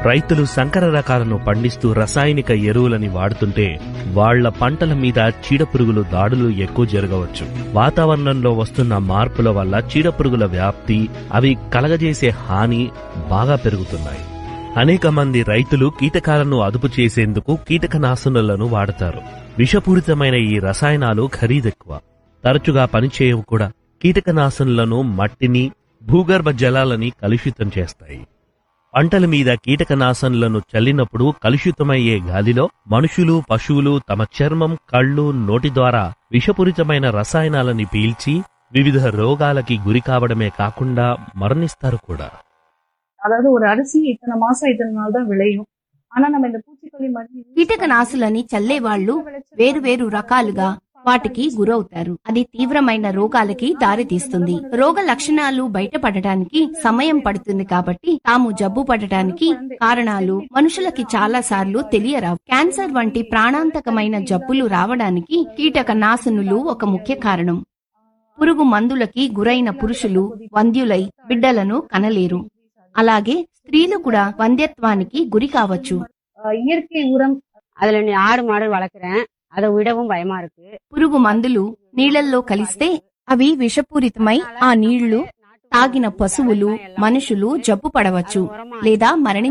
రైతులు సంకర రకాలను పండిస్తూ రసాయనిక ఎరువులని వాడుతుంటే వాళ్ళ పంటల మీద చీడపురుగులు దాడులు ఎక్కువ జరగవచ్చు వాతావరణంలో వస్తున్న మార్పుల వల్ల చీడపురుగుల వ్యాప్తి అవి కలగజేసే హాని బాగా పెరుగుతున్నాయి అనేక మంది రైతులు కీటకాలను అదుపు చేసేందుకు కీటకనాశనులను వాడతారు విషపూరితమైన ఈ రసాయనాలు ఖరీదెక్కువ తరచుగా పనిచేయవు కూడా కీటకనాశనులను మట్టిని భూగర్భ జలాలని కలుషితం చేస్తాయి పంటల మీద కీటకనాశనులను చల్లినప్పుడు కలుషితమయ్యే గాలిలో మనుషులు పశువులు తమ చర్మం కళ్ళు నోటి ద్వారా విషపూరితమైన రసాయనాలని పీల్చి వివిధ రోగాలకి గురి కావడమే కాకుండా మరణిస్తారు కూడా அதாவது ஒரு அரிசி இத்தனை மாசம் இத்தனை நாள் தான் விளையும் ஆனா நம்ம இந்த பூச்சிக்கொல்லி மருந்து కీటకనాశులని చల్లేవాళ్లు వేరు వేరు రకాలుగా వాటికి గురవుతారు అది తీవ్రమైన రోగాలకి దారితీస్తుంది రోగ లక్షణాలు బయటపడటానికి సమయం పడుతుంది కాబట్టి తాము జబ్బు పడటానికి కారణాలు మనుషులకి చాలా సార్లు తెలియరావు క్యాన్సర్ వంటి ప్రాణాంతకమైన జబ్బులు రావడానికి కీటక నాశనులు ఒక ముఖ్య కారణం పురుగు మందులకి గురైన పురుషులు వంద్యులై బిడ్డలను కనలేరు అలాగే స్త్రీలు కూడా వంద్యత్వానికి గురి కావచ్చు அஹ், இயற்கை உரம் அதுல நீ ஆடு மாடு வளர்க்குறேன் அதை விடவும் பயமா இருக்கு పురుగు మందులు నీళ్లల్లో కలిస్తే అవి విషపూరితమై ఆ నీళ్లు తాగిన పశువులు మనుషులు జబ్బు పడవచ్చు లేదా మరణి